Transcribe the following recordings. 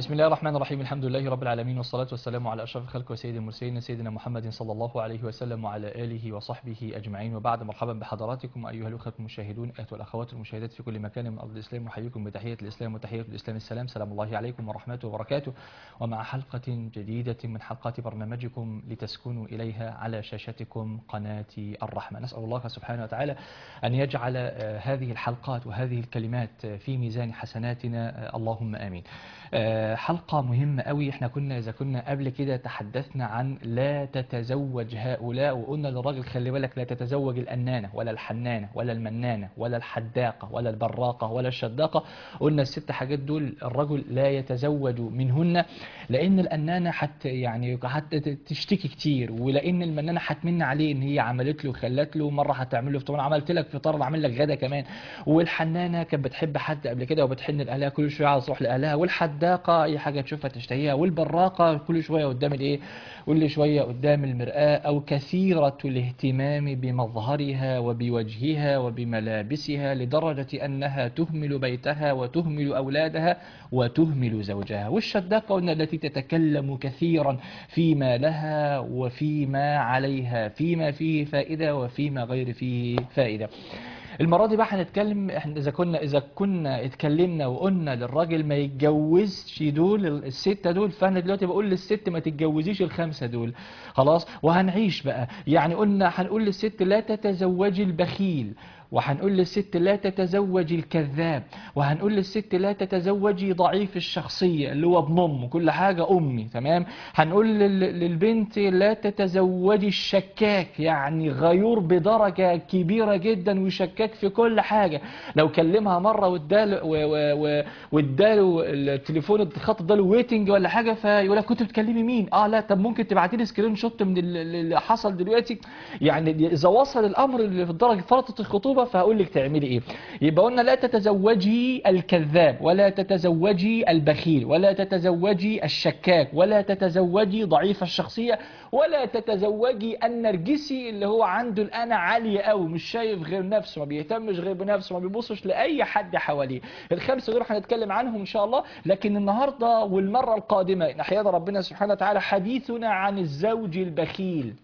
بسم الله الرحمن الرحيم الحمد لله رب العالمين والصلاة والسلام على أشرف الخلق وسيد المرسلين سيدنا محمد صلى الله عليه وسلم وعلى آله وصحبه أجمعين وبعد مرحبا بحضراتكم أيها الأخوة المشاهدون أيها الأخوات المشاهدات في كل مكان من أرض الإسلام نحييكم بتحية الإسلام وتحية الإسلام السلام سلام الله عليكم ورحمته وبركاته ومع حلقة جديدة من حلقات برنامجكم لتسكنوا إليها على شاشتكم قناة الرحمة نسأل الله سبحانه وتعالى أن يجعل آه، هذه الحلقات وهذه الكلمات آه، في ميزان حسناتنا آه، اللهم آمين آه، حلقة مهمة قوي احنا كنا إذا كنا قبل كده تحدثنا عن لا تتزوج هؤلاء وقلنا للراجل خلي بالك لا تتزوج الأنانة ولا الحنانة ولا المنانة ولا الحداقة ولا البراقة ولا الشداقة قلنا الست حاجات دول الرجل لا يتزوج منهن لأن الأنانة حت يعني حت تشتكي كتير ولأن المنانة هتمن عليه إن هي عملت له وخلت له مرة هتعمل له فطار عملت لك فطار أنا عامل لك غدا كمان والحنانة كانت بتحب حد قبل كده وبتحن لأهلها كل شوية عاوز تروح لأهلها والحداقة أي حاجة تشوفها تشتهيها والبراقة كل شوية قدام الإيه كل شوية قدام المرآة أو كثيرة الاهتمام بمظهرها وبوجهها وبملابسها لدرجة أنها تهمل بيتها وتهمل أولادها وتهمل زوجها والشداقة قلنا التي تتكلم كثيرا فيما لها وفيما عليها فيما فيه فائدة وفيما غير فيه فائدة المرة دي بقى هنتكلم احنا اذا كنا اذا كنا اتكلمنا وقلنا للراجل ما يتجوزش دول الستة دول فانا دلوقتي بقول للست ما تتجوزيش الخمسة دول خلاص وهنعيش بقى يعني قلنا هنقول للست لا تتزوجي البخيل وهنقول للست لا تتزوجي الكذاب وهنقول للست لا تتزوجي ضعيف الشخصية اللي هو ابن امه كل حاجة امي تمام هنقول لل- للبنت لا تتزوجي الشكاك يعني غيور بدرجة كبيرة جدا وشكاك في كل حاجة لو كلمها مرة واداله و- و- و- واداله التليفون الخط اداله ويتنج ولا حاجة فيقول لك كنت بتكلمي مين اه لا طب ممكن تبعتي لي سكرين شوت من ال- اللي حصل دلوقتي يعني اذا وصل الامر اللي في الدرجة فرطة الخطوبة فهقول لك تعملي ايه يبقى قلنا لا تتزوجي الكذاب ولا تتزوجي البخيل ولا تتزوجي الشكاك ولا تتزوجي ضعيف الشخصية ولا تتزوجي النرجسي اللي هو عنده الأنا عالية قوي مش شايف غير نفسه ما بيهتمش غير بنفسه ما بيبصش لأي حد حواليه الخمسة دول هنتكلم عنهم إن شاء الله لكن النهاردة والمرة القادمة إن أحيانا ربنا سبحانه وتعالى حديثنا عن الزوج البخيل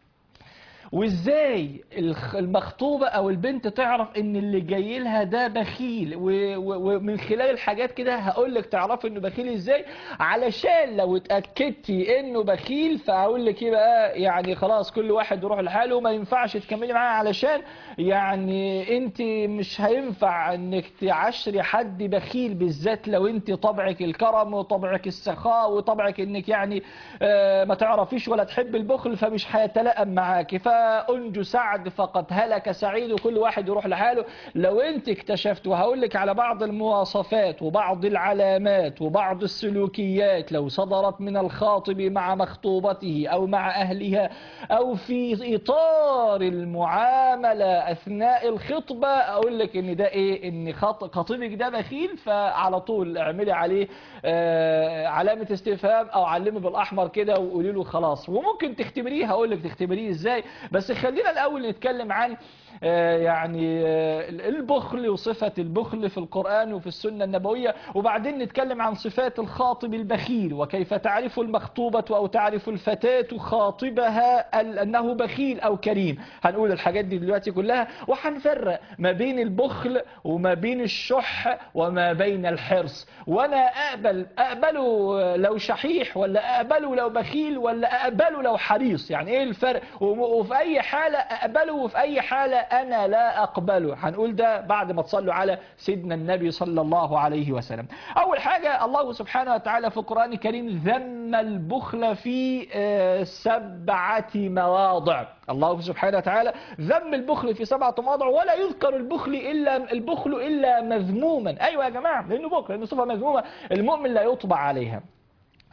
وازاي الخ- المخطوبة او البنت تعرف ان اللي جاي لها ده بخيل و- و- ومن خلال الحاجات كده هقول لك تعرفي انه بخيل ازاي علشان لو اتأكدتي انه بخيل فهقول لك ايه بقى يعني خلاص كل واحد يروح لحاله وما ينفعش تكملي معاه علشان يعني انت مش هينفع انك تعشري حد بخيل بالذات لو انت طبعك الكرم وطبعك السخاء وطبعك انك يعني آه، ما تعرفيش ولا تحب البخل فمش هيتلائم معاكي فانجو سعد فقد هلك سعيد وكل واحد يروح لحاله لو انت اكتشفت وهقول لك على بعض المواصفات وبعض العلامات وبعض السلوكيات لو صدرت من الخاطب مع مخطوبته او مع اهلها او في اطار المعامله اثناء الخطبه اقول لك ان ده ايه ان خط- خطيبك ده بخيل فعلى طول اعملي عليه آه، علامه استفهام او علمي بالاحمر كده وقولي له خلاص وممكن تختبريه هقول لك تختبريه ازاي بس خلينا الاول نتكلم عن آه، يعني آه، البخل وصفة البخل في القرآن وفي السنة النبوية وبعدين نتكلم عن صفات الخاطب البخيل وكيف تعرف المخطوبة أو تعرف الفتاة خاطبها ال- أنه بخيل أو كريم هنقول الحاجات دي دلوقتي كلها وهنفرق ما بين البخل وما بين الشح وما بين الحرص وأنا أقبل أقبله لو شحيح ولا أقبله لو بخيل ولا أقبله لو حريص يعني إيه الفرق وم- وفي أي حالة أقبله وفي أي حالة أنا لا أقبله هنقول ده بعد ما تصلوا على سيدنا النبي صلى الله عليه وسلم أول حاجة الله سبحانه وتعالى في القرآن الكريم ذم البخل في آه، سبعة مواضع الله سبحانه وتعالى ذم البخل في سبعة مواضع ولا يذكر البخل إلا البخل إلا مذموما أيوة يا جماعة لأنه بخل لأنه صفة مذمومة المؤمن لا يطبع عليها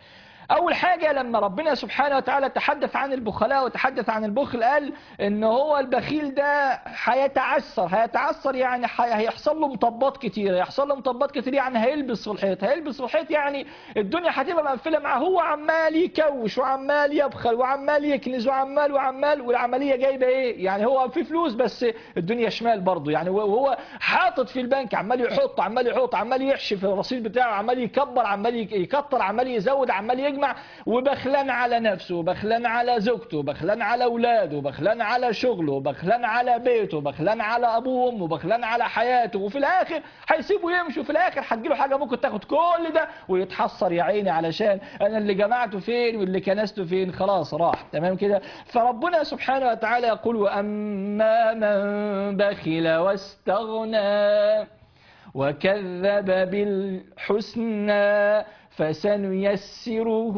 أول حاجة لما ربنا سبحانه وتعالى تحدث عن البخلاء وتحدث عن البخل قال إن هو البخيل ده هيتعسر هيتعسر يعني حي- هيحصل له مطبات كتير هيحصل له مطبات كتير يعني هيلبس في الحيط هيلبس في الحيط يعني الدنيا هتبقى مقفلة معاه هو عمال يكوش وعمال يبخل وعمال يكنز وعمال وعمال والعملية جايبة إيه يعني هو في فلوس بس الدنيا شمال برضه يعني وهو حاطط في البنك عمال يحط عمال يحط عمال يحشي في الرصيد بتاعه عمال يكبر عمال يك- يكتر عمال يزود عمال يجمع وبخلان على نفسه وبخلان على زوجته وبخلان على اولاده وبخلان على شغله وبخلان على بيته وبخلان على ابوه وامه وبخلان على حياته وفي الاخر هيسيبه يمشي وفي الاخر هتجيله حاجه ممكن تاخد كل ده ويتحسر يا عيني علشان انا اللي جمعته فين واللي كنسته فين خلاص راح تمام كده فربنا سبحانه وتعالى يقول واما من بخل واستغنى وكذب بالحسنى فسنيسره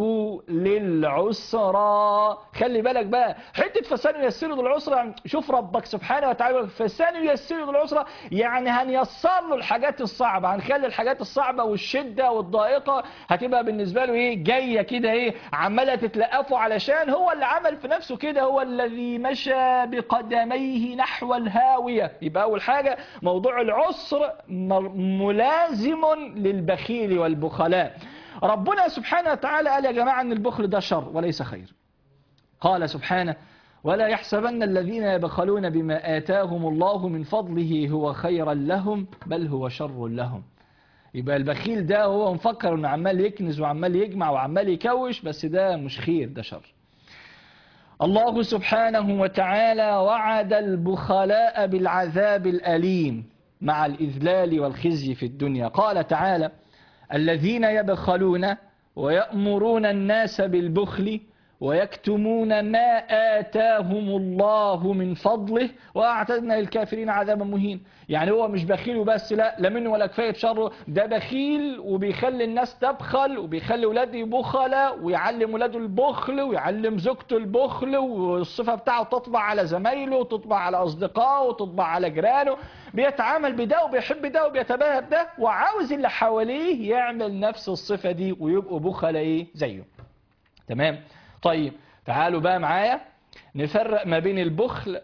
للعسرى خلي بالك بقى حته فسنيسره للعسرى شوف ربك سبحانه وتعالى فسنيسره للعسرى يعني هنيسر له الحاجات الصعبه هنخلي الحاجات الصعبه والشده والضائقه هتبقى بالنسبه له ايه جايه كده ايه عماله تتلقفه علشان هو اللي عمل في نفسه كده هو الذي مشى بقدميه نحو الهاويه يبقى اول حاجه موضوع العسر م- ملازم للبخيل والبخلاء ربنا سبحانه وتعالى قال يا جماعة أن البخل ده شر وليس خير قال سبحانه ولا يحسبن الذين يبخلون بما آتاهم الله من فضله هو خيرا لهم بل هو شر لهم يبقى البخيل ده هو مفكر انه عمال يكنز وعمال يجمع وعمال يكوش بس ده مش خير ده شر الله سبحانه وتعالى وعد البخلاء بالعذاب الأليم مع الإذلال والخزي في الدنيا قال تعالى الذين يبخلون ويأمرون الناس بالبخل ويكتمون ما آتاهم الله من فضله وأعتدنا للكافرين عذابا مهين يعني هو مش بخيل وبس لا لا منه ولا كفاية شره ده بخيل وبيخلي الناس تبخل وبيخلي ولاده يبخل ويعلم ولاده البخل ويعلم زوجته البخل والصفة بتاعه تطبع على زمايله وتطبع على أصدقائه وتطبع على جيرانه بيتعامل بده وبيحب ده وبيتباهى بده وعاوز اللي حواليه يعمل نفس الصفة دي ويبقوا بخل ايه زيه تمام طيب تعالوا بقى معايا نفرق ما بين البخل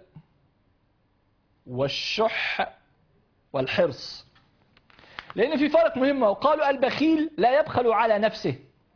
والشح والحرص لأن في فرق مهم وقالوا البخيل لا يبخل على نفسه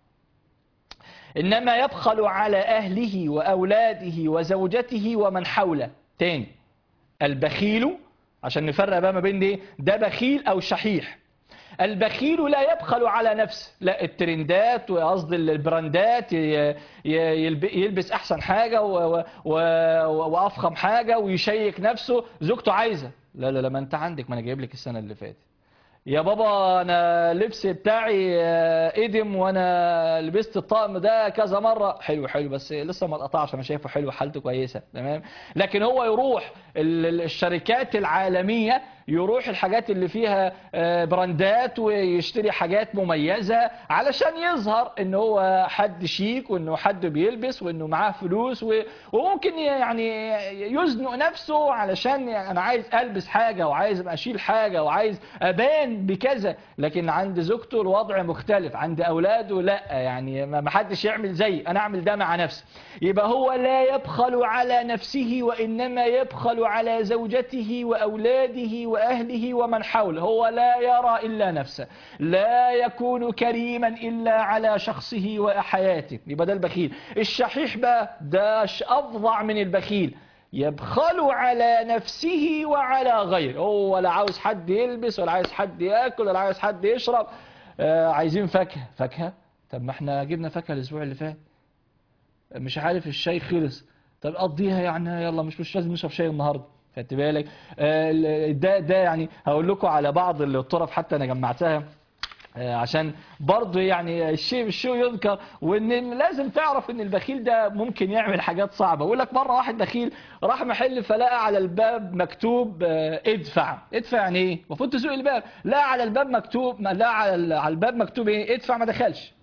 إنما يبخل على أهله وأولاده وزوجته ومن حوله تاني البخيل عشان نفرق بقى ما بين دي ده بخيل أو شحيح البخيل لا يبخل على نفسه لا الترندات وقصد البراندات ي- ي- يلب- يلبس احسن حاجة و- و- و- وافخم حاجة ويشيك نفسه زوجته عايزة لا لا لا ما انت عندك ما انا جايب لك السنة اللي فاتت يا بابا انا اللبس بتاعي آه، ادم وانا لبست الطقم ده كذا مرة حلو حلو بس لسه ما اتقطعش انا شايفه حلو حالته كويسة تمام لكن هو يروح ال- ال- الشركات العالمية يروح الحاجات اللي فيها آه، براندات ويشتري حاجات مميزة علشان يظهر ان هو حد شيك وانه حد بيلبس وانه معاه فلوس و- وممكن يعني يزنق نفسه علشان يعني انا عايز البس حاجة وعايز ابقى اشيل حاجة وعايز ابان بكذا لكن عند زوجته الوضع مختلف عند اولاده لا يعني ما ما حدش يعمل زي انا اعمل ده مع نفسي يبقى هو لا يبخل على نفسه وانما يبخل على زوجته واولاده واهله ومن حوله هو لا يرى الا نفسه لا يكون كريما الا على شخصه وحياته يبقى ده البخيل الشحيح بقى ده ش- افظع من البخيل يبخل على نفسه وعلى غيره هو لا عاوز حد يلبس ولا عايز حد ياكل ولا عايز حد يشرب آه عايزين فاكهه فاكهه طب ما احنا جبنا فاكهه الاسبوع اللي فات مش عارف الشاي خلص طب قضيها يعني يلا مش مش لازم نشرب شاي النهارده خدت بالك آه، ال- ده ده يعني هقول لكم على بعض الطرف حتى انا جمعتها آه، عشان برضه يعني الشيء بالشيء يذكر وان لازم تعرف ان البخيل ده ممكن يعمل حاجات صعبه اقول لك مره واحد بخيل راح محل فلقى على الباب مكتوب آه، ادفع ادفع يعني ايه المفروض تسوق الباب لا على الباب مكتوب لا على ال- على الباب مكتوب ايه ادفع ما دخلش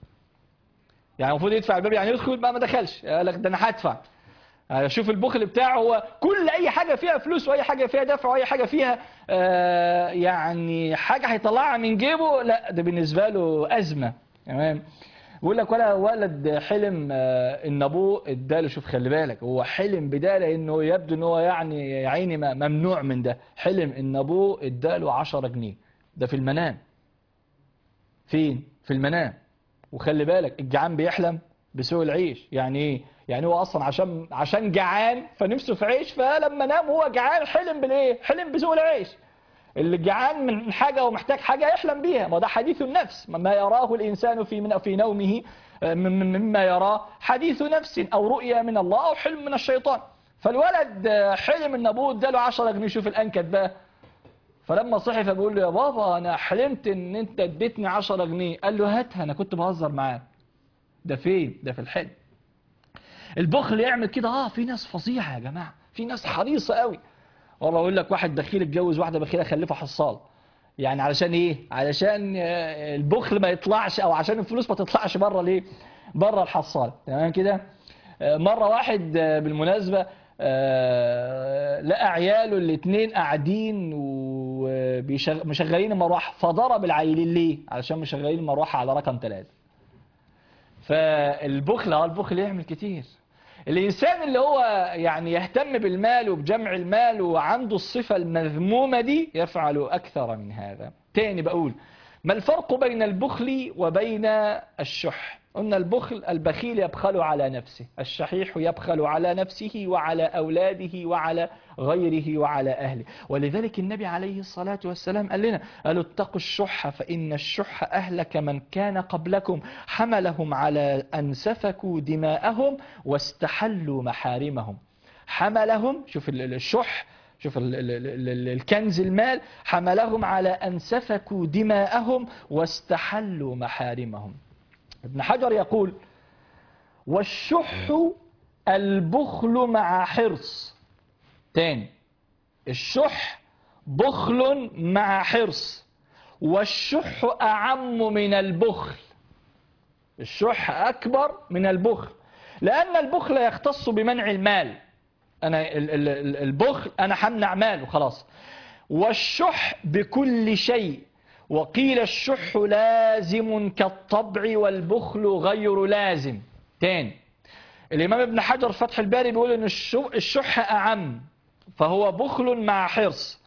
يعني المفروض يدفع الباب يعني يدخل بقى ما دخلش قال لك ده انا هدفع يعني شوف البخل بتاعه هو كل اي حاجه فيها فلوس واي حاجه فيها دفع واي حاجه فيها آه يعني حاجه هيطلعها من جيبه لا ده بالنسبه له ازمه تمام بيقول لك ولا ولد حلم آه، ان ابوه اداله شوف خلي بالك هو حلم بده لانه يبدو ان هو يعني يا عيني م- ممنوع من ده حلم ان ابوه اداله 10 جنيه ده في المنام فين في المنام وخلي بالك الجعان بيحلم بسوء العيش يعني ايه يعني هو اصلا عشان عشان جعان فنفسه في عيش فلما نام هو جعان حلم بالايه حلم بسوء العيش اللي جعان من حاجة ومحتاج حاجة يحلم بيها ما ده حديث النفس ما يراه الإنسان في من في نومه آه، من- من- مما يراه حديث نفس أو رؤيا من الله أو حلم من الشيطان فالولد آه، حلم ان ابوه اداله 10 جنيه شوف الانكت بقى فلما صحي فبيقول له يا بابا انا حلمت ان انت اديتني 10 جنيه قال له هاتها انا كنت بهزر معاك ده فين ده في الحلم البخل يعمل كده اه في ناس فظيعه يا جماعه في ناس حريصه قوي والله اقول لك واحد بخيل اتجوز واحده بخيله خلفها حصال يعني علشان ايه علشان آه، البخل ما يطلعش او عشان الفلوس ما تطلعش بره ليه بره الحصال تمام كده آه، مره واحد آه، بالمناسبه آه، لقى عياله الاثنين قاعدين ومشغلين المروحه فضرب العيلين ليه علشان مشغلين المروحه على رقم ثلاثة فالبخل اه البخل يعمل كتير الإنسان اللي هو يعني يهتم بالمال وبجمع المال وعنده الصفة المذمومة دي يفعل أكثر من هذا تاني بقول ما الفرق بين البخل وبين الشح قلنا البخل البخيل يبخل على نفسه الشحيح يبخل على نفسه وعلى أولاده وعلى غيره وعلى أهله ولذلك النبي عليه الصلاة والسلام قال لنا قالوا اتقوا الشح فإن الشح أهلك من كان قبلكم حملهم على أن سفكوا دماءهم واستحلوا محارمهم حملهم شوف ال- ال- الشح شوف ال- ال- ال- ال- الكنز المال حملهم على أن سفكوا دماءهم واستحلوا محارمهم ابن حجر يقول والشح البخل مع حرص تاني الشح بخل مع حرص والشح أعم من البخل الشح أكبر من البخل لأن البخل يختص بمنع المال أنا ال- ال- ال- البخل أنا همنع مال وخلاص والشح بكل شيء وقيل الشح لازم كالطبع والبخل غير لازم تاني الإمام ابن حجر فتح الباري بيقول إن الشو- الشح أعم فهو بخل مع حرص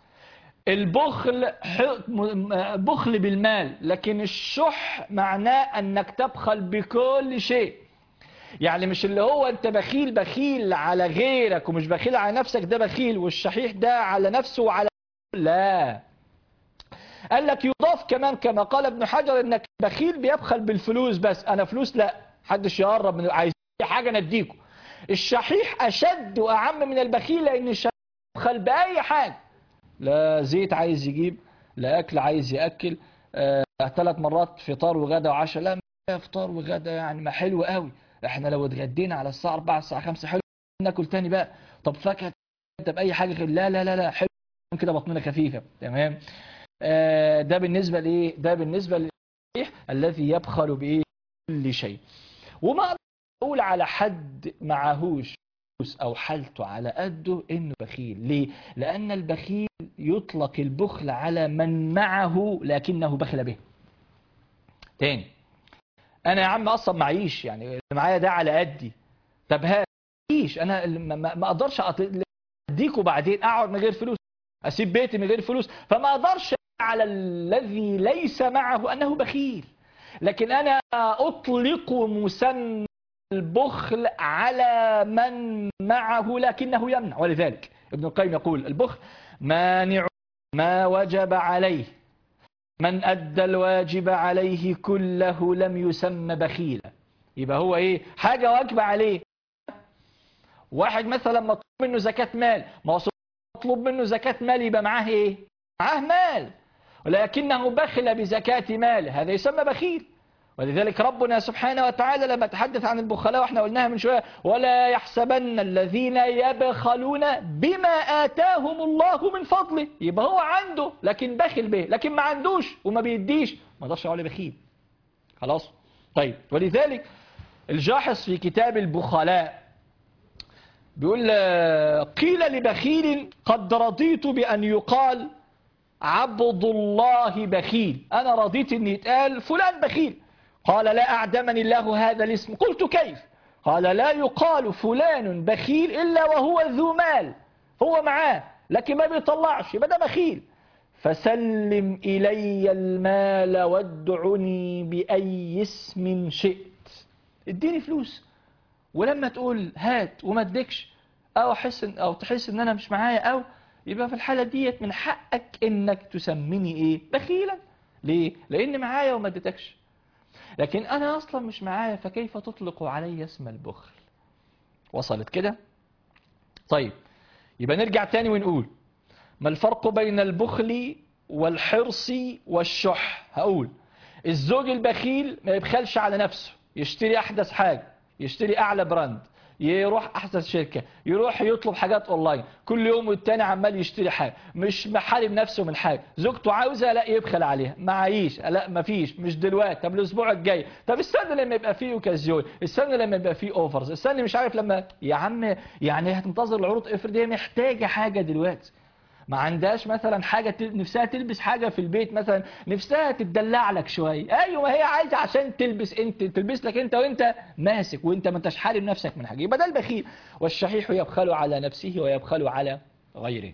البخل ح- م- بخل بالمال لكن الشح معناه أنك تبخل بكل شيء يعني مش اللي هو انت بخيل بخيل على غيرك ومش بخيل على نفسك ده بخيل والشحيح ده على نفسه وعلى لا قال لك يضاف كمان كما قال ابن حجر انك بخيل بيبخل بالفلوس بس انا فلوس لا حدش يقرب من عايز حاجه نديكم الشحيح اشد واعم من البخيل لان الشحيح يبخل باي حاجه لا زيت عايز يجيب لا اكل عايز ياكل آه ثلاث مرات فطار وغدا وعشاء لا ما فطار وغدا يعني ما حلو قوي احنا لو اتغدينا على الساعه 4 الساعه 5 حلو ناكل تاني بقى طب فاكهه طب اي حاجه غير لا لا لا لا حلو كده بطننا خفيفه تمام آه ده بالنسبه لايه ده بالنسبه للصحيح الذي يبخل بايه كل شيء وما أقدر اقول على حد معهوش فلوس او حالته على قده انه بخيل ليه لان البخيل يطلق البخل على من معه لكنه بخل به تاني انا يا عم اصلا معيش يعني اللي معايا ده على قدي طب ها معيش انا ما- ما ما اقدرش أط- اديكوا بعدين اقعد من غير فلوس اسيب بيتي من غير فلوس فما اقدرش على الذي ليس معه انه بخيل لكن انا اطلق مسمى البخل على من معه لكنه يمنع ولذلك ابن القيم يقول البخل مانع ما وجب عليه من أدى الواجب عليه كله لم يسمى بخيلا يبقى هو إيه حاجة واجبة عليه واحد مثلا مطلوب منه زكاة مال ما هو مطلوب منه زكاة مال يبقى معاه إيه معاه مال ولكنه بخل بزكاة مال هذا يسمى بخيل ولذلك ربنا سبحانه وتعالى لما تحدث عن البخلاء واحنا قلناها من شوية ولا يحسبن الذين يبخلون بما آتاهم الله من فضله يبقى هو عنده لكن بخل به لكن ما عندوش وما بيديش ما اقدرش اقول بخيل خلاص طيب ولذلك الجاحظ في كتاب البخلاء بيقول آه، قيل لبخيل قد رضيت بأن يقال عبد الله بخيل أنا رضيت أن يتقال فلان بخيل قال لا أعدمني الله هذا الاسم قلت كيف قال لا يقال فلان بخيل إلا وهو ذو مال هو معاه لكن ما بيطلعش يبقى ده بخيل فسلم إلي المال وادعني بأي اسم شئت اديني فلوس ولما تقول هات وما اديكش او احس إن او تحس ان انا مش معايا او يبقى في الحالة ديت من حقك انك تسميني ايه بخيلا ليه لان معايا وما اديتكش لكن انا اصلا مش معايا فكيف تطلق علي اسم البخل وصلت كده طيب يبقى نرجع تاني ونقول ما الفرق بين البخل والحرص والشح هقول الزوج البخيل ما يبخلش على نفسه يشتري احدث حاجة يشتري اعلى براند يروح احسن شركة يروح يطلب حاجات اونلاين كل يوم والتاني عمال يشتري حاجة مش محارب نفسه من حاجة زوجته عاوزة لا يبخل عليها معيش لا مفيش مش دلوقتي طب الاسبوع الجاي طب استنى لما يبقى فيه اوكازيون استنى لما يبقى فيه اوفرز استنى مش عارف لما يا عم يعني هتنتظر العروض افرض هي محتاجة حاجة دلوقتي ما عندهاش مثلا حاجة تل- نفسها تلبس حاجة في البيت مثلا نفسها تدلع لك شوية ايوه ما هي عايزة عشان تلبس انت تلبس لك انت وانت ماسك وانت ما انتش حارم نفسك من حاجة يبقى ده البخيل والشحيح يبخل على نفسه ويبخل على غيره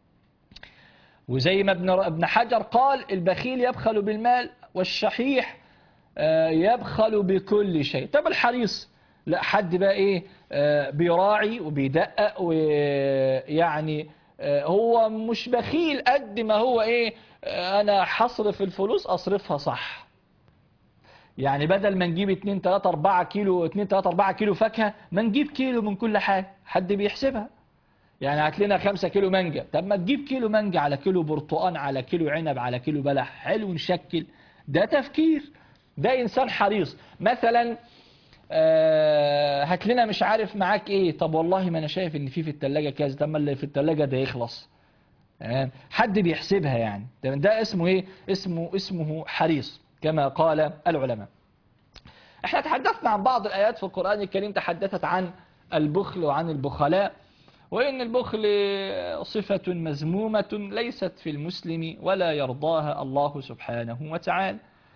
وزي ما ابن ابن حجر قال البخيل يبخل بالمال والشحيح آه، يبخل بكل شيء طب الحريص لا حد بقى ايه آه، بيراعي وبيدقق ويعني آه، هو مش بخيل قد ما هو ايه آه، انا هصرف الفلوس اصرفها صح يعني بدل ما نجيب 2 3 4 كيلو 2 3 4 كيلو فاكهه ما نجيب كيلو من كل حاجه حد بيحسبها يعني هات لنا 5 كيلو مانجا طب ما تجيب كيلو مانجا على كيلو برتقان على كيلو عنب على كيلو بلح حلو نشكل ده تفكير ده انسان حريص مثلا آه، هات لنا مش عارف معاك ايه طب والله ما انا شايف ان في في التلاجة كذا طب ما اللي في التلاجة ده يخلص تمام حد بيحسبها يعني ده, ده اسمه ايه اسمه اسمه حريص كما قال العلماء احنا تحدثنا عن بعض الايات في القرآن الكريم تحدثت عن البخل وعن البخلاء وإن البخل صفة مذمومة ليست في المسلم ولا يرضاها الله سبحانه وتعالى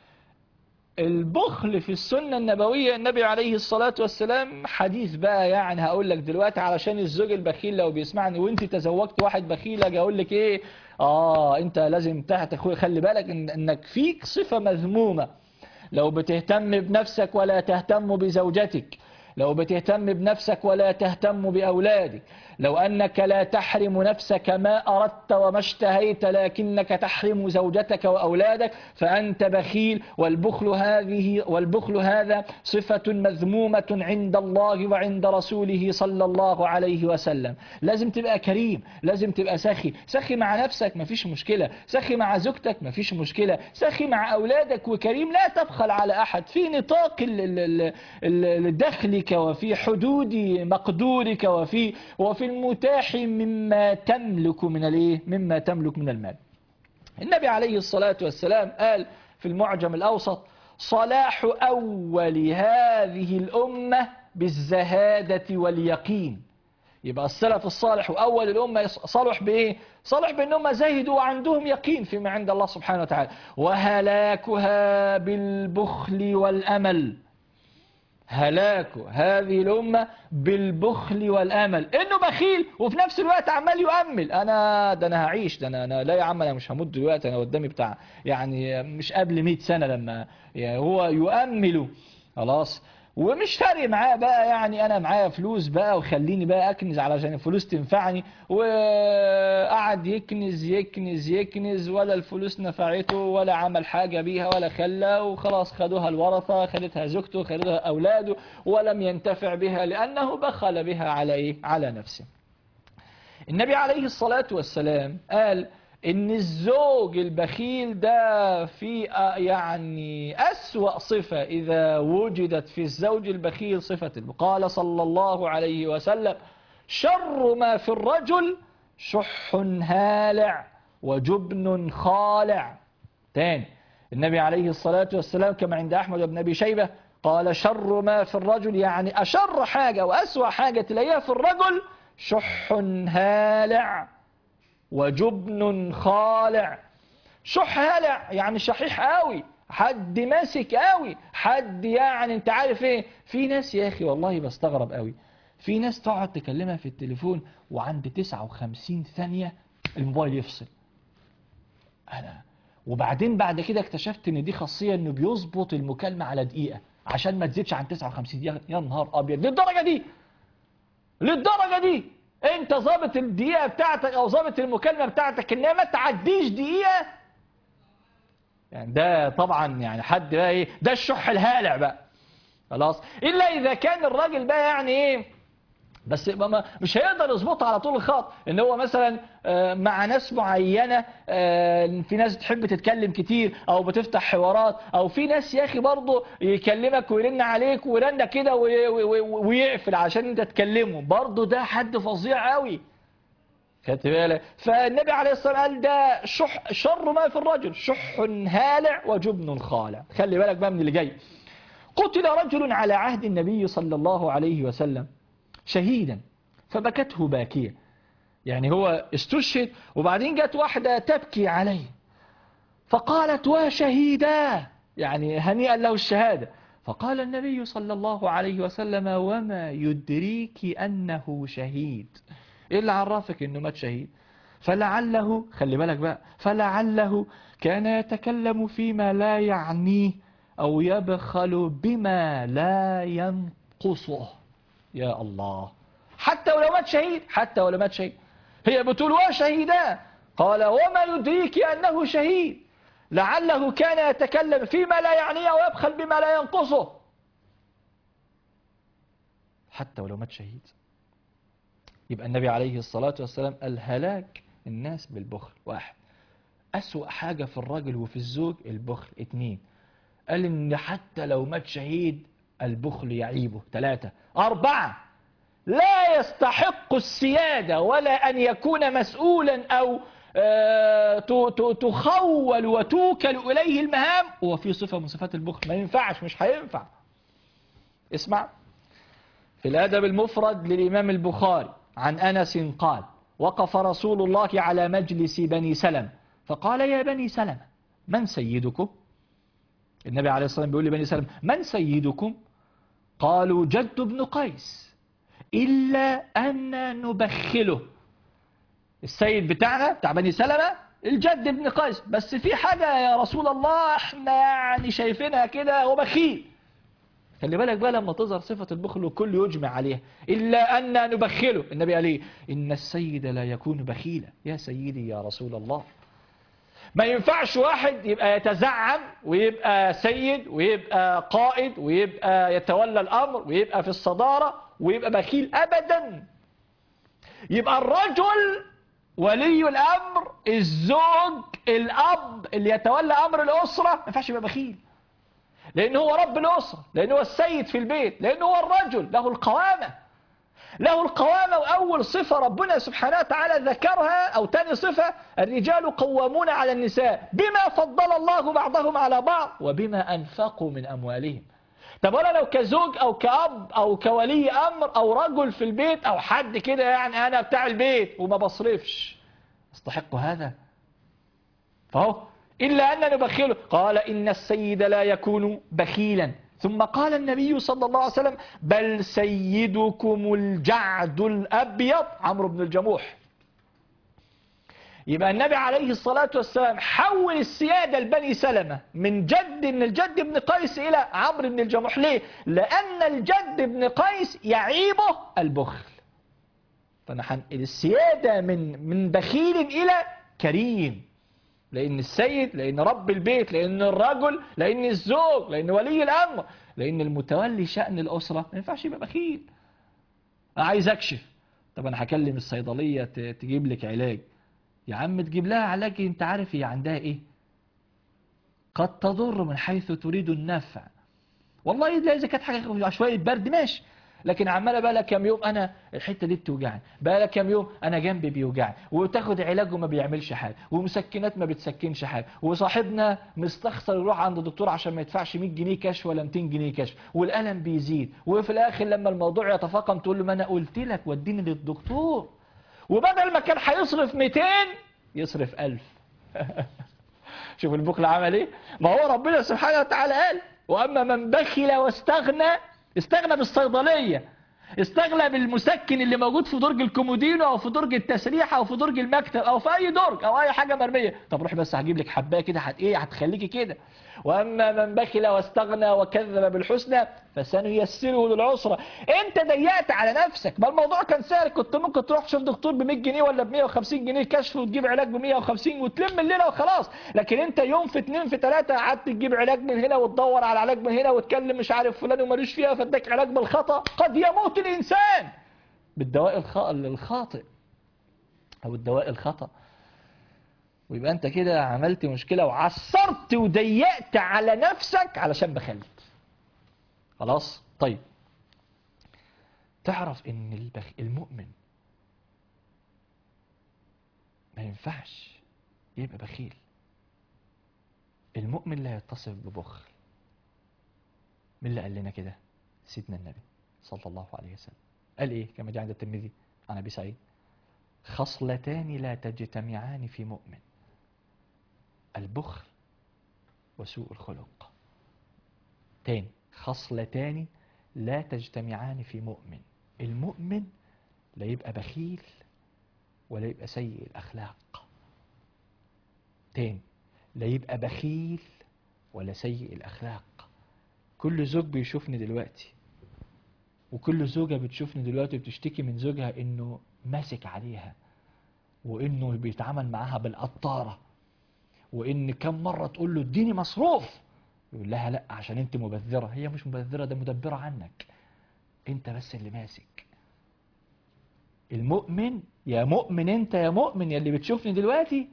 البخل في السنة النبوية النبي عليه الصلاة والسلام حديث بقى يعني هقول لك دلوقتي علشان الزوج البخيل لو بيسمعني وانت تزوجت واحد بخيل اجي اقول لك ايه اه انت لازم تحت اخوي خلي بالك إن انك فيك صفة مذمومة لو بتهتم بنفسك ولا تهتم بزوجتك لو بتهتم بنفسك ولا تهتم بأولادك لو أنك لا تحرم نفسك ما أردت وما اشتهيت لكنك تحرم زوجتك وأولادك فأنت بخيل والبخل هذه والبخل هذا صفة مذمومة عند الله وعند رسوله صلى الله عليه وسلم لازم تبقى كريم لازم تبقى سخي سخي مع نفسك مفيش مشكلة سخي مع زوجتك مفيش مشكلة سخي مع أولادك وكريم لا تبخل على أحد في نطاق ال- ال- ال- ال- دخلك وفي حدود مقدورك وفي وفي المتاح مما تملك من الايه مما تملك من المال النبي عليه الصلاة والسلام قال في المعجم الأوسط صلاح أول هذه الأمة بالزهادة واليقين يبقى السلف الصالح وأول الأمة صلح بإيه؟ صلح بأنهم زهدوا وعندهم يقين فيما عند الله سبحانه وتعالى وهلاكها بالبخل والأمل هلاك هذه الأمة بالبخل والأمل إنه بخيل وفي نفس الوقت عمال يؤمل أنا ده أنا هعيش ده أنا, أنا لا يا عم أنا مش هموت دلوقتي أنا قدامي بتاع يعني مش قبل 100 سنة لما يعني هو يؤمل خلاص ومش فارق معاه بقى يعني انا معايا فلوس بقى وخليني بقى اكنز علشان الفلوس تنفعني وقعد يكنز يكنز يكنز ولا الفلوس نفعته ولا عمل حاجة بيها ولا خلى وخلاص خدوها الورثة خدتها زوجته خدتها اولاده ولم ينتفع بها لانه بخل بها على ايه على نفسه النبي عليه الصلاة والسلام قال ان الزوج البخيل ده في آه يعني أسوأ صفة إذا وجدت في الزوج البخيل صفة قال صلى الله عليه وسلم شر ما في الرجل شح هالع وجبن خالع تاني النبي عليه الصلاة والسلام كما عند أحمد بن أبي شيبة قال شر ما في الرجل يعني أشر حاجة وأسوأ حاجة تلاقيها في الرجل شح هالع وجبن خالع شح هالع يعني شحيح قوي حد ماسك قوي حد يعني انت عارف ايه في ناس يا اخي والله بستغرب قوي في ناس تقعد تكلمها في التليفون وعند 59 ثانية الموبايل يفصل انا وبعدين بعد كده اكتشفت ان دي خاصية انه بيظبط المكالمة على دقيقة عشان ما تزيدش عن 59 يا يا نهار ابيض للدرجة دي للدرجة دي انت ظابط الدقيقة بتاعتك او ظابط المكالمة بتاعتك انها ما تعديش دقيقة يعني ده طبعا يعني حد بقى ايه ده الشح الهالع بقى خلاص الا اذا كان الراجل بقى يعني ايه بس يبقى ما مش هيقدر يظبطها على طول الخط ان هو مثلا آه، مع ناس معينه آه، في ناس تحب تتكلم كتير او بتفتح حوارات او في ناس يا اخي برضه يكلمك ويرن عليك ويرن كده وي- وي- وي- ويقفل عشان انت تكلمه برضه ده حد فظيع قوي خدت بالك فالنبي عليه الصلاه والسلام قال ده شح شر ما في الرجل شح هالع وجبن خالع خلي بالك بقى من اللي جاي قتل رجل على عهد النبي صلى الله عليه وسلم شهيدا فبكته باكية يعني هو استشهد وبعدين جت واحدة تبكي عليه فقالت وشهيدا يعني هنيئا له الشهادة فقال النبي صلى الله عليه وسلم وما يدريك أنه شهيد إيه اللي عرفك أنه مات شهيد فلعله خلي بالك بقى فلعله كان يتكلم فيما لا يعنيه أو يبخل بما لا ينقصه يا الله حتى ولو مات شهيد حتى ولو مات شهيد هي بتقول وشهيدا قال وما يدريك أنه شهيد لعله كان يتكلم فيما لا يعنيه ويبخل بما لا ينقصه حتى ولو مات شهيد يبقى النبي عليه الصلاة والسلام الهلاك الناس بالبخل واحد أسوأ حاجة في الرجل وفي الزوج البخل اتنين قال إن حتى لو مات شهيد البخل يعيبه ثلاثة أربعة لا يستحق السيادة ولا أن يكون مسؤولا أو آه، ت- ت- تخول وتوكل إليه المهام هو في صفة من صفات البخل ما ينفعش مش هينفع اسمع في الأدب المفرد للإمام البخاري عن أنس قال وقف رسول الله على مجلس بني سلم فقال يا بني سلم من سيدكم النبي عليه الصلاة والسلام بيقول لبني سلم من سيدكم قالوا جد بن قيس إلا أن نبخله السيد بتاعنا بتاع بني سلمة الجد بن قيس بس في حاجة يا رسول الله احنا يعني شايفينها كده هو بخيل خلي بالك بقى لما تظهر صفة البخل والكل يجمع عليها إلا أن نبخله النبي قال ايه إن السيد لا يكون بخيلا يا سيدي يا رسول الله ما ينفعش واحد يبقى يتزعم ويبقى سيد ويبقى قائد ويبقى يتولى الأمر ويبقى في الصدارة ويبقى بخيل أبدا يبقى الرجل ولي الأمر الزوج الأب اللي يتولى أمر الأسرة ما ينفعش يبقى بخيل لأن هو رب الأسرة لأن هو السيد في البيت لأن هو الرجل له القوامة له القوامة وأول صفة ربنا سبحانه وتعالى ذكرها أو تاني صفة الرجال قوامون على النساء بما فضل الله بعضهم على بعض وبما أنفقوا من أموالهم طب أنا لو كزوج أو كأب أو كولي أمر أو رجل في البيت أو حد كده يعني أنا بتاع البيت وما بصرفش استحق هذا فهو إلا أن نبخله قال إن السيد لا يكون بخيلا ثم قال النبي صلى الله عليه وسلم بل سيدكم الجعد الأبيض عمرو بن الجموح يبقى النبي عليه الصلاة والسلام حول السيادة لبني سلمة من جد من الجد بن قيس إلى عمرو بن الجموح ليه؟ لأن الجد بن قيس يعيبه البخل فأنا هنقل السيادة من من بخيل إلى كريم لأن السيد لأن رب البيت لأن الرجل لأن الزوج لأن ولي الأمر لأن المتولي شأن الأسرة ما ينفعش يبقى بخيل أنا عايز أكشف طب أنا هكلم الصيدلية ت- تجيب لك علاج يا عم تجيب لها علاج أنت عارف هي عندها إيه قد تضر من حيث تريد النفع والله لا إذا كانت حاجة شوية برد ماشي لكن عماله بقى لك كام يوم انا الحته دي بتوجعني بقى لك كام يوم انا جنبي بيوجعني وتاخد علاج وما بيعملش حاجه ومسكنات ما بتسكنش حاجه وصاحبنا مستخسر يروح عند الدكتور عشان ما يدفعش 100 جنيه كشف ولا 200 جنيه كشف والالم بيزيد وفي الاخر لما الموضوع يتفاقم تقول له ما انا قلت لك وديني للدكتور وبدل ما كان هيصرف 200 يصرف 1000 شوف البخل عمل ايه ما هو ربنا سبحانه وتعالى قال واما من بخل واستغنى استغنى بالصيدليه استغنى بالمسكن اللي موجود في درج الكومودينو او في درج التسريح او في درج المكتب او في اي درج او اي حاجه مرميه طب روح بس هجيب لك حبايه كده هت ايه هتخليكي كده واما من بخل واستغنى وكذب بالحسنى فسنيسره للعسرى انت ضيقت على نفسك ما الموضوع كان سهل كنت ممكن تروح تشوف دكتور ب 100 جنيه ولا ب 150 جنيه كشف وتجيب علاج ب 150 وتلم الليله وخلاص لكن انت يوم في اتنين في ثلاثه قعدت تجيب علاج من هنا وتدور على علاج من هنا وتكلم مش عارف فلان ومالوش فيها فاداك علاج بالخطا قد يموت الانسان بالدواء الخ- الخاطئ او الدواء الخطأ ويبقى انت كده عملت مشكلة وعصرت وضيقت على نفسك علشان بخلت خلاص طيب تعرف ان البخ... المؤمن ما ينفعش يبقى بخيل المؤمن لا يتصف ببخل مين اللي قال لنا كده سيدنا النبي صلى الله عليه وسلم قال ايه كما جاء عند الترمذي عن ابي سعيد خصلتان لا تجتمعان في مؤمن البخل وسوء الخلق تاني خصلتان لا تجتمعان في مؤمن المؤمن لا يبقى بخيل ولا يبقى سيء الأخلاق تاني لا يبقى بخيل ولا سيء الأخلاق كل زوج بيشوفني دلوقتي وكل زوجة بتشوفني دلوقتي بتشتكي من زوجها انه ماسك عليها وانه بيتعامل معاها بالقطارة وان كم مرة تقول له اديني مصروف يقول لها لا عشان انت مبذرة هي مش مبذرة ده مدبرة عنك انت بس اللي ماسك المؤمن يا مؤمن انت يا مؤمن يا اللي بتشوفني دلوقتي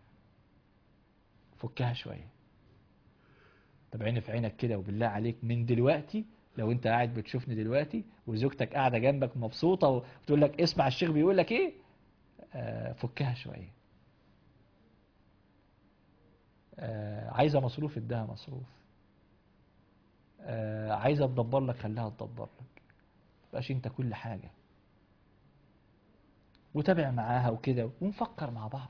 فكها شوية طب عيني في عينك كده وبالله عليك من دلوقتي لو انت قاعد بتشوفني دلوقتي وزوجتك قاعدة جنبك مبسوطة وتقول لك اسمع الشيخ بيقول لك ايه آه فكها شوية آه عايزة مصروف ادها مصروف آه عايزة تدبر لك خليها تدبر لك تبقاش انت كل حاجة وتابع معاها وكده ونفكر مع بعض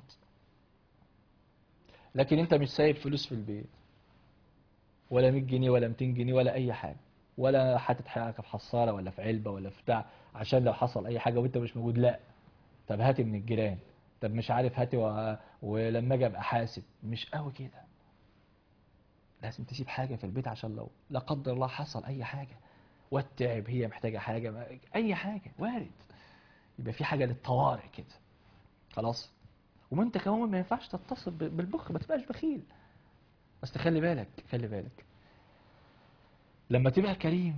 لكن انت مش سايب فلوس في البيت ولا 100 جنيه ولا 200 جنيه ولا اي حاجة ولا حاطط حاجة في حصالة ولا في علبة ولا في بتاع عشان لو حصل اي حاجة وانت مش موجود لا طب هاتي من الجيران طب مش عارف هاتي و... ولما اجي ابقى حاسب مش قوي كده لازم تسيب حاجة في البيت عشان لو لا قدر الله حصل اي حاجة والتعب هي محتاجة حاجة ما- اي حاجة وارد يبقى في حاجة للطوارئ كده خلاص وما انت كمان ما ينفعش تتصل ب- بالبخل ما تبقاش بخيل بس تخلي بالك خلي بالك لما تبقى كريم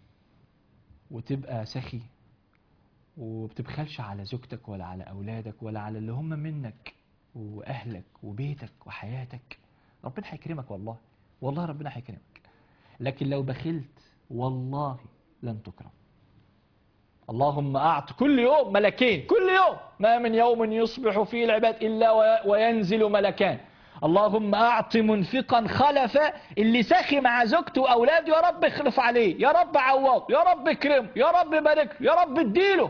وتبقى سخي وبتبخلش على زوجتك ولا على أولادك ولا على اللي هم منك وأهلك وبيتك وحياتك ربنا هيكرمك والله والله ربنا هيكرمك لكن لو بخلت والله لن تكرم اللهم أعط كل يوم ملكين كل يوم ما من يوم يصبح فيه العباد إلا و- وينزل ملكان اللهم أعط منفقا خلفا اللي سخي مع زوجته وأولاده يا رب اخلف عليه يا رب عوض يا رب اكرمه يا رب بارك يا رب اديله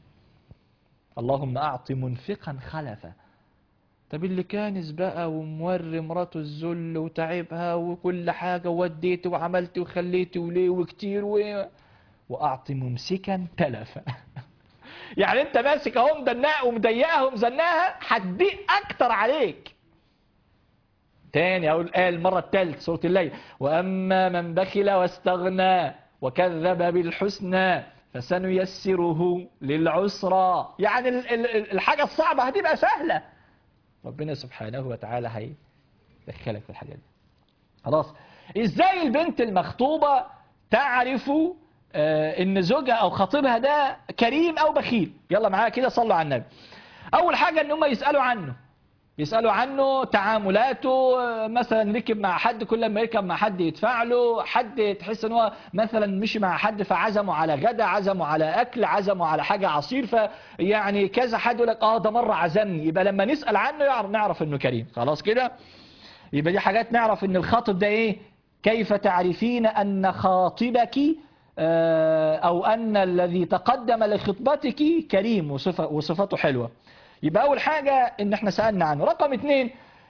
اللهم أعط منفقا خلفا طب اللي كانز بقى وموري مراته الذل وتعبها وكل حاجة وديت وعملت وخليت وليه وكتير و... وأعطي ممسكا تلفا يعني انت ماسك اهو مدنقها ومضيقها ومزنقها هتضيق اكتر عليك تاني اقول قال المرة الثالثة سورة الليل واما من بخل واستغنى وكذب بالحسنى فسنيسره للعسرى يعني ال- ال- الحاجة الصعبة هتبقى سهلة ربنا سبحانه وتعالى هيدخلك في الحاجات دي خلاص ازاي البنت المخطوبة تعرف آه، ان زوجها او خطيبها ده كريم او بخيل يلا معايا كده صلوا على النبي اول حاجة ان هم يسألوا عنه يسألوا عنه تعاملاته آه، مثلا ركب مع حد كل ما يركب مع حد يدفع له حد تحس ان هو مثلا مشي مع حد فعزمه على غدا عزمه على اكل عزمه على حاجة عصير فيعني كذا حد يقول لك اه ده مرة عزمني يبقى لما نسأل عنه يعرف نعرف انه كريم خلاص كده يبقى دي حاجات نعرف ان الخاطب ده ايه كيف تعرفين ان خاطبك آه، او ان الذي تقدم لخطبتك كريم وصفة وصفته حلوة يبقى اول حاجة ان احنا سألنا عنه رقم اتنين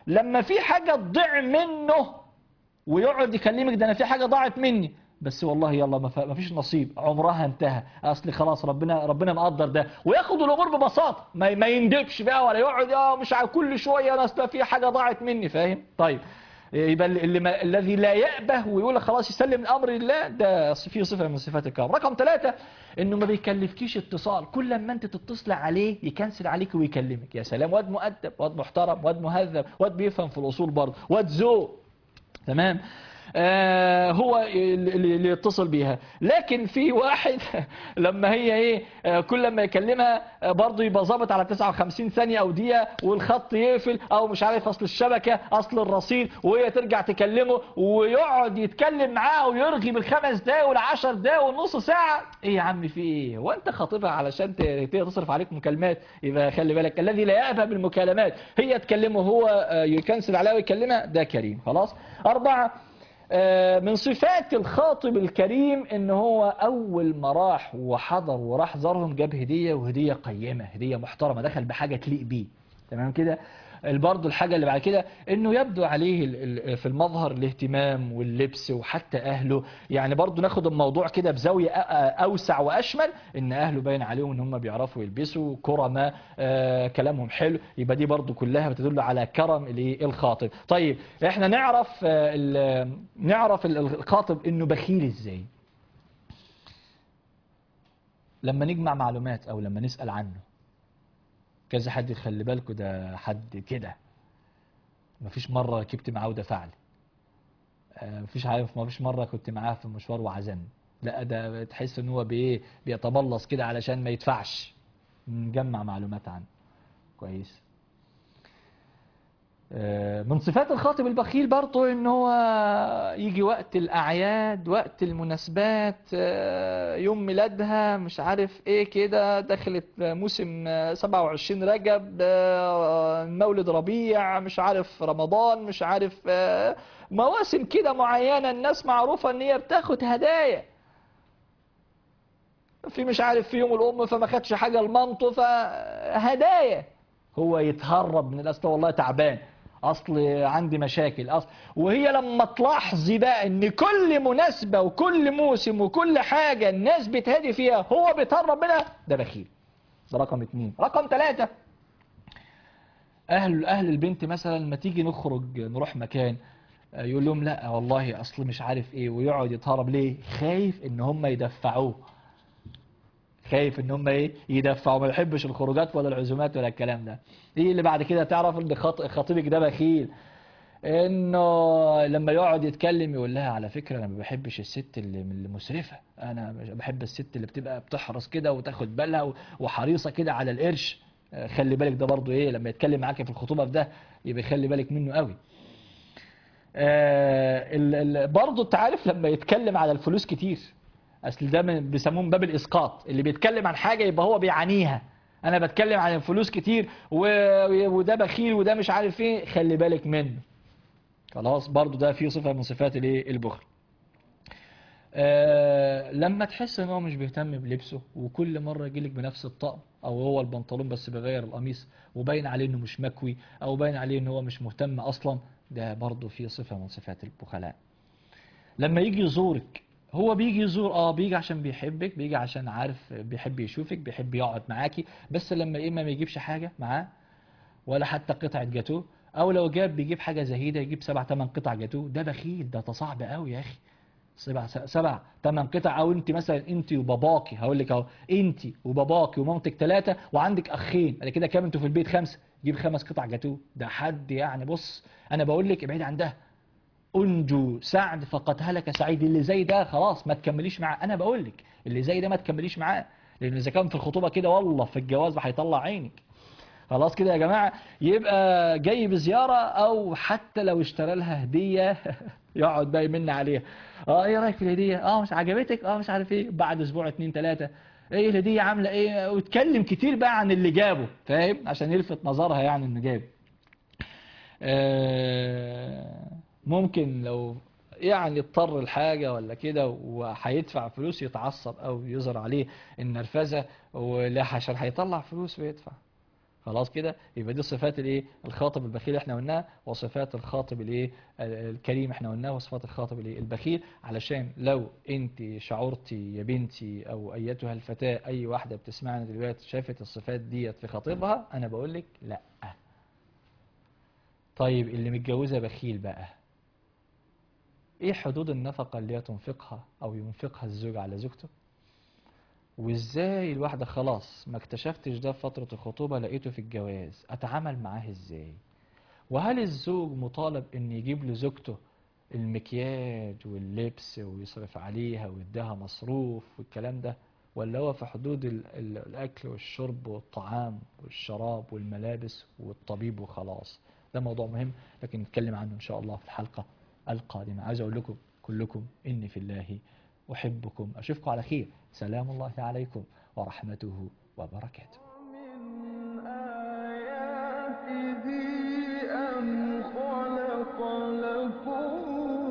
لما في حاجة تضيع منه ويقعد يكلمك ده انا في حاجة ضاعت مني بس والله يلا ما ف- ما فيش نصيب عمرها انتهى اصل خلاص ربنا ربنا مقدر ده وياخد الامور ببساطه ما ما يندبش بقى ولا يقعد اه مش عارف كل شويه انا اصل في حاجه ضاعت مني فاهم طيب يبقى اللي ما الذي لا يأبه ويقول لك خلاص يسلم الامر لله ده فيه صفه من صفات الكرم رقم ثلاثة انه ما بيكلفكيش اتصال كل ما انت تتصل عليه يكنسل عليك ويكلمك يا سلام واد مؤدب واد محترم واد مهذب واد بيفهم في الاصول برضه واد ذوق تمام آه هو اللي اللي يتصل بيها لكن في واحد لما هي ايه آه كل ما يكلمها آه برضه يبقى ظابط على 59 ثانية او دقيقة والخط يقفل او مش عارف اصل الشبكة اصل الرصيد وهي ترجع تكلمه ويقعد يتكلم معاه ويرغي بالخمس دقايق والعشر دقايق والنص ساعة ايه يا عم في ايه هو انت خاطبها علشان ت- ت- تصرف عليك مكالمات يبقى خلي بالك الذي لا يأبه بالمكالمات هي تكلمه هو آه، يكنسل عليها ويكلمها ده كريم خلاص أربعة آه، من صفات الخاطب الكريم ان هو اول ما راح وحضر وراح زارهم جاب هدية وهدية قيمة هدية محترمة دخل بحاجة تليق بيه تمام كده برضه الحاجة اللي بعد كده انه يبدو عليه ال- ال- في المظهر الاهتمام واللبس وحتى اهله يعني برضه ناخد الموضوع كده بزاوية أ- أ- اوسع واشمل ان اهله باين عليهم ان هم بيعرفوا يلبسوا كرماء آه كلامهم حلو يبقى دي برضه كلها بتدل على كرم الايه الخاطب طيب احنا نعرف آه ال- نعرف ال- الخاطب انه بخيل ازاي لما نجمع معلومات او لما نسأل عنه كذا حد يخلي بالكوا ده حد كده مفيش مرة ركبت معاه ودفع لي آه، مفيش عارف مفيش مرة كنت معاه في مشوار وعزمني لا ده تحس ان هو بايه بيتملص كده علشان ما يدفعش نجمع معلومات عنه كويس آه، من صفات الخاطب البخيل برضه ان هو يجي وقت الاعياد وقت المناسبات آه، يوم ميلادها مش عارف ايه كده دخلت موسم آه، 27 رجب آه، مولد ربيع مش عارف رمضان مش عارف آه، مواسم كده معينة الناس معروفة ان هي بتاخد هدايا في مش عارف في يوم الام فما خدش حاجة لمامته فهدايا هو يتهرب من الاصل والله تعبان اصل عندي مشاكل اصل وهي لما تلاحظي بقى ان كل مناسبة وكل موسم وكل حاجة الناس بتهدي فيها هو بيتهرب منها ده بخيل ده رقم اتنين رقم ثلاثة اهل اهل البنت مثلا لما تيجي نخرج نروح مكان آه، يقول لهم لا والله اصل مش عارف ايه ويقعد يتهرب ليه خايف ان هم يدفعوه خايف ان هم ايه يدفعوا ما بيحبش الخروجات ولا العزومات ولا الكلام ده ايه اللي بعد كده تعرف ان خط- خطيبك ده بخيل انه لما يقعد يتكلم يقول لها على فكرة انا ما بحبش الست اللي اللي مسرفة انا مش- بحب الست اللي بتبقى بتحرص كده وتاخد بالها و- وحريصة كده على القرش آه، خلي بالك ده برضو ايه لما يتكلم معاك في الخطوبة في ده يبقى خلي بالك منه قوي آه، ال- ال- برضو انت عارف لما يتكلم على الفلوس كتير اصل ده من- بيسموه من باب الاسقاط اللي بيتكلم عن حاجه يبقى هو بيعانيها انا بتكلم عن الفلوس كتير و- وده بخيل وده مش عارف ايه خلي بالك منه خلاص برضو ده فيه صفه من صفات الايه البخل آه لما تحس ان هو مش بيهتم بلبسه وكل مره يجيلك بنفس الطقم او هو البنطلون بس بيغير القميص وباين عليه انه مش مكوي او باين عليه ان هو مش مهتم اصلا ده برضو فيه صفه من صفات البخلاء لما يجي يزورك هو بيجي يزور اه بيجي عشان بيحبك بيجي عشان عارف بيحب يشوفك بيحب يقعد معاكي بس لما اما ما يجيبش حاجة معاه ولا حتى قطعة جاتوه او لو جاب بيجيب حاجة زهيدة يجيب سبع تمن قطع جاتوه ده بخيل ده صعب قوي يا اخي سبع سبع تمن قطع او انت مثلا انت وباباكي هقول لك اهو انت وباباكي ومامتك ثلاثة وعندك اخين بعد كده كام انتوا في البيت خمسة جيب خمس قطع جاتوه ده حد يعني بص انا بقول لك ابعد عن ده انجو سعد فقد هلك سعيد اللي زي ده خلاص ما تكمليش معاه انا بقول لك اللي زي ده ما تكمليش معاه لان اذا كان في الخطوبه كده والله في الجواز هيطلع عينك خلاص كده يا جماعه يبقى جاي بزياره او حتى لو اشترى لها هديه يقعد بقى يمن عليها اه ايه رايك في الهديه اه مش عجبتك اه مش عارف ايه بعد اسبوع اتنين تلاته ايه الهديه عامله ايه ويتكلم كتير بقى عن اللي جابه فاهم عشان يلفت نظرها يعني انه جابه آه، ممكن لو يعني اضطر لحاجة ولا كده وهيدفع فلوس يتعصب او يظهر عليه النرفزة ولا عشان هيطلع فلوس ويدفع خلاص كده يبقى دي صفات الايه الخاطب البخيل احنا قلناها وصفات الخاطب الايه ال- الكريم احنا قلناها وصفات الخاطب الايه البخيل علشان لو انت شعرتي يا بنتي او ايتها الفتاة اي واحدة بتسمعنا دلوقتي شافت الصفات ديت في خطيبها انا بقول لك لا طيب اللي متجوزة بخيل بقى ايه حدود النفقة اللي هي تنفقها او ينفقها الزوج على زوجته وازاي الواحدة خلاص ما اكتشفتش ده في فترة الخطوبة لقيته في الجواز اتعامل معاه ازاي وهل الزوج مطالب ان يجيب لزوجته المكياج واللبس ويصرف عليها ويديها مصروف والكلام ده ولا هو في حدود ال ال الاكل والشرب والطعام والشراب والملابس والطبيب وخلاص ده موضوع مهم لكن نتكلم عنه ان شاء الله في الحلقة القادمة عايز اقول لكم كلكم اني في الله احبكم اشوفكم على خير سلام الله عليكم ورحمته وبركاته من آياته أن خلق لكم